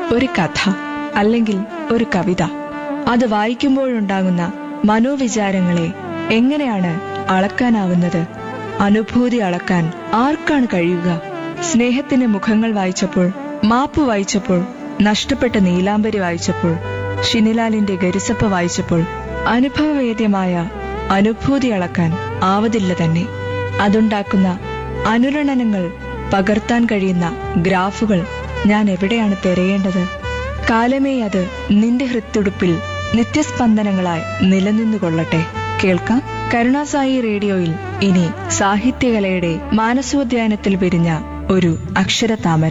ഒരു കഥ അല്ലെങ്കിൽ ഒരു കവിത അത് വായിക്കുമ്പോഴുണ്ടാകുന്ന മനോവിചാരങ്ങളെ എങ്ങനെയാണ് അളക്കാനാവുന്നത് അനുഭൂതി അളക്കാൻ ആർക്കാണ് കഴിയുക സ്നേഹത്തിന്റെ മുഖങ്ങൾ വായിച്ചപ്പോൾ മാപ്പ് വായിച്ചപ്പോൾ നഷ്ടപ്പെട്ട നീലാംബരി വായിച്ചപ്പോൾ ഷിനിലാലിന്റെ ഗരിസപ്പ വായിച്ചപ്പോൾ അനുഭവവേദ്യമായ അനുഭൂതി അളക്കാൻ ആവതില്ല തന്നെ അതുണ്ടാക്കുന്ന അനുരണനങ്ങൾ പകർത്താൻ കഴിയുന്ന ഗ്രാഫുകൾ ഞാൻ എവിടെയാണ് തിരയേണ്ടത് കാലമേ അത് നിന്റെ ഹൃത്തുടുപ്പിൽ നിത്യസ്പന്ദനങ്ങളായി നിലനിന്നുകൊള്ളട്ടെ കേൾക്കാം കരുണാസായി റേഡിയോയിൽ ഇനി സാഹിത്യകലയുടെ മാനസോദ്യാനത്തിൽ വിരിഞ്ഞ ഒരു അക്ഷരതാമര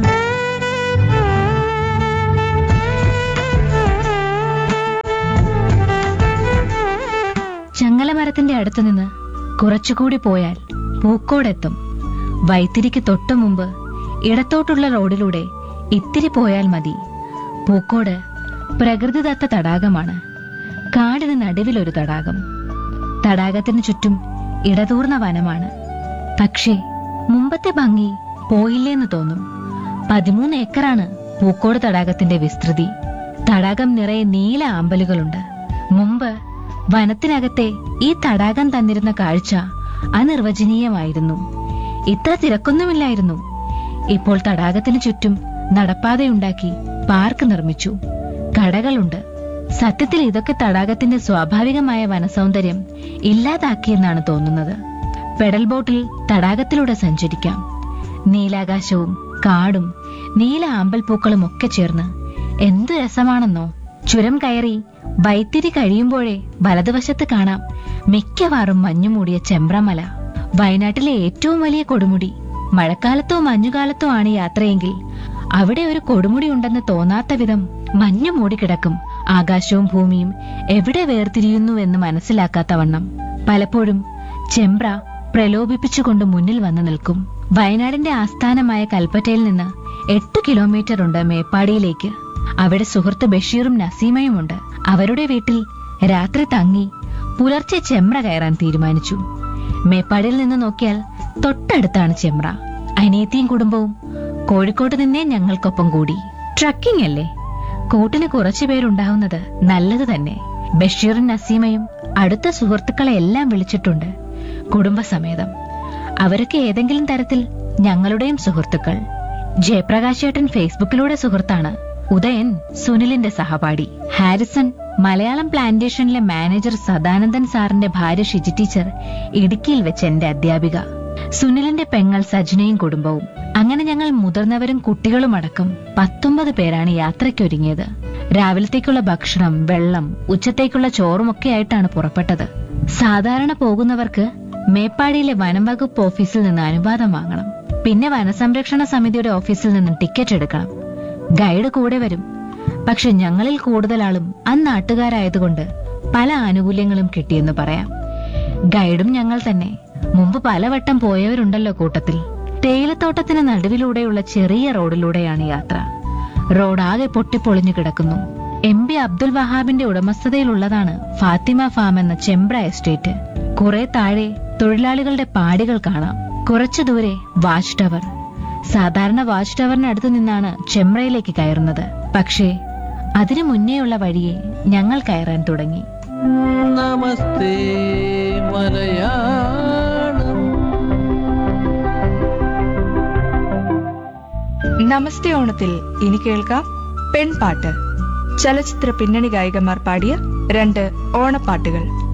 ചങ്ങലമരത്തിന്റെ അടുത്ത് നിന്ന് കുറച്ചുകൂടി പോയാൽ പൂക്കോടെത്തും വൈത്തിരിക്ക് തൊട്ടു മുമ്പ് ഇടത്തോട്ടുള്ള റോഡിലൂടെ ഇത്തിരി പോയാൽ മതി പൂക്കോട് പ്രകൃതിദത്ത തടാകമാണ് കാടിന് നടുവിലൊരു തടാകം തടാകത്തിന് ചുറ്റും ഇടതൂർന്ന വനമാണ് പക്ഷേ മുമ്പത്തെ ഭംഗി പോയില്ലേന്ന് തോന്നും പതിമൂന്ന് ഏക്കറാണ് പൂക്കോട് തടാകത്തിന്റെ വിസ്തൃതി തടാകം നിറയെ നീല ആമ്പലുകളുണ്ട് മുമ്പ് വനത്തിനകത്തെ ഈ തടാകം തന്നിരുന്ന കാഴ്ച അനിർവചനീയമായിരുന്നു ഇത്ര തിരക്കൊന്നുമില്ലായിരുന്നു ഇപ്പോൾ തടാകത്തിന് ചുറ്റും നടപ്പാതയുണ്ടാക്കി പാർക്ക് നിർമ്മിച്ചു കടകളുണ്ട് സത്യത്തിൽ ഇതൊക്കെ തടാകത്തിന്റെ സ്വാഭാവികമായ വനസൗന്ദര്യം ഇല്ലാതാക്കിയെന്നാണ് തോന്നുന്നത് പെഡൽ ബോട്ടിൽ തടാകത്തിലൂടെ സഞ്ചരിക്കാം നീലാകാശവും കാടും നീല ആമ്പൽപ്പൂക്കളും ഒക്കെ ചേർന്ന് എന്തു രസമാണെന്നോ ചുരം കയറി വൈത്തിരി കഴിയുമ്പോഴേ വലതുവശത്ത് കാണാം മിക്കവാറും മഞ്ഞുമൂടിയ ചെമ്പ്രമല വയനാട്ടിലെ ഏറ്റവും വലിയ കൊടുമുടി മഴക്കാലത്തോ മഞ്ഞുകാലത്തോ ആണ് യാത്രയെങ്കിൽ അവിടെ ഒരു കൊടുമുടി ഉണ്ടെന്ന് തോന്നാത്ത വിധം മഞ്ഞു മൂടിക്കിടക്കും ആകാശവും ഭൂമിയും എവിടെ വേർതിരിയുന്നുവെന്ന് മനസ്സിലാക്കാത്ത വണ്ണം പലപ്പോഴും ചെമ്പ്ര പ്രലോഭിപ്പിച്ചുകൊണ്ട് മുന്നിൽ വന്നു നിൽക്കും വയനാടിന്റെ ആസ്ഥാനമായ കൽപ്പറ്റയിൽ നിന്ന് എട്ട് കിലോമീറ്റർ ഉണ്ട് മേപ്പാടിയിലേക്ക് അവിടെ സുഹൃത്ത് ബഷീറും നസീമയുമുണ്ട് അവരുടെ വീട്ടിൽ രാത്രി തങ്ങി പുലർച്ചെ ചെമ്ര കയറാൻ തീരുമാനിച്ചു മേപ്പാടിയിൽ നിന്ന് നോക്കിയാൽ തൊട്ടടുത്താണ് ചെമ്ര അനിയത്തിയും കുടുംബവും കോഴിക്കോട്ട് നിന്നേ ഞങ്ങൾക്കൊപ്പം കൂടി ട്രക്കിംഗ് അല്ലേ കൂട്ടിന് കുറച്ചു പേരുണ്ടാവുന്നത് നല്ലത് തന്നെ ബഷീറും നസീമയും അടുത്ത സുഹൃത്തുക്കളെ എല്ലാം വിളിച്ചിട്ടുണ്ട് കുടുംബസമേതം അവരൊക്കെ ഏതെങ്കിലും തരത്തിൽ ഞങ്ങളുടെയും സുഹൃത്തുക്കൾ ജയപ്രകാശ് ചേട്ടൻ ഫേസ്ബുക്കിലൂടെ സുഹൃത്താണ് ഉദയൻ സുനിലിന്റെ സഹപാഠി ഹാരിസൺ മലയാളം പ്ലാന്റേഷനിലെ മാനേജർ സദാനന്ദൻ സാറിന്റെ ഭാര്യ ഷിജി ടീച്ചർ ഇടുക്കിയിൽ വെച്ച് എന്റെ അധ്യാപിക സുനിലിന്റെ പെങ്ങൾ സജ്നയും കുടുംബവും അങ്ങനെ ഞങ്ങൾ മുതിർന്നവരും കുട്ടികളും അടക്കം പത്തൊമ്പത് പേരാണ് യാത്രയ്ക്കൊരുങ്ങിയത് രാവിലത്തേക്കുള്ള ഭക്ഷണം വെള്ളം ഉച്ചത്തേക്കുള്ള ചോറുമൊക്കെ ആയിട്ടാണ് പുറപ്പെട്ടത് സാധാരണ പോകുന്നവർക്ക് മേപ്പാടിയിലെ വനം വകുപ്പ് ഓഫീസിൽ നിന്ന് അനുവാദം വാങ്ങണം പിന്നെ വനസംരക്ഷണ സമിതിയുടെ ഓഫീസിൽ നിന്ന് ടിക്കറ്റ് എടുക്കണം ഗൈഡ് കൂടെ വരും പക്ഷെ ഞങ്ങളിൽ കൂടുതൽ ആളും അന്നാട്ടുകാരായതുകൊണ്ട് പല ആനുകൂല്യങ്ങളും കിട്ടിയെന്ന് പറയാം ഗൈഡും ഞങ്ങൾ തന്നെ മുമ്പ് പലവട്ടം പോയവരുണ്ടല്ലോ കൂട്ടത്തിൽ തേയിലത്തോട്ടത്തിന് നടുവിലൂടെയുള്ള ചെറിയ റോഡിലൂടെയാണ് യാത്ര റോഡാകെ പൊട്ടിപ്പൊളിഞ്ഞു കിടക്കുന്നു എം പി അബ്ദുൽ വഹാബിന്റെ ഉടമസ്ഥതയിലുള്ളതാണ് ഫാത്തിമ ഫാം എന്ന ചെമ്പ്ര എസ്റ്റേറ്റ് കുറെ താഴെ തൊഴിലാളികളുടെ പാടികൾ കാണാം കുറച്ചു ദൂരെ വാച്ച് ടവർ സാധാരണ വാച്ച് ടവറിനടുത്ത് നിന്നാണ് ചെമ്രയിലേക്ക് കയറുന്നത് പക്ഷേ അതിനു മുന്നേയുള്ള വഴിയെ ഞങ്ങൾ കയറാൻ തുടങ്ങി നമസ്തേ മലയാളം നമസ്തേ ഓണത്തിൽ ഇനി കേൾക്കാം പെൺപാട്ട് ചലച്ചിത്ര പിന്നണി ഗായികമാർ പാടിയ രണ്ട് ഓണപ്പാട്ടുകൾ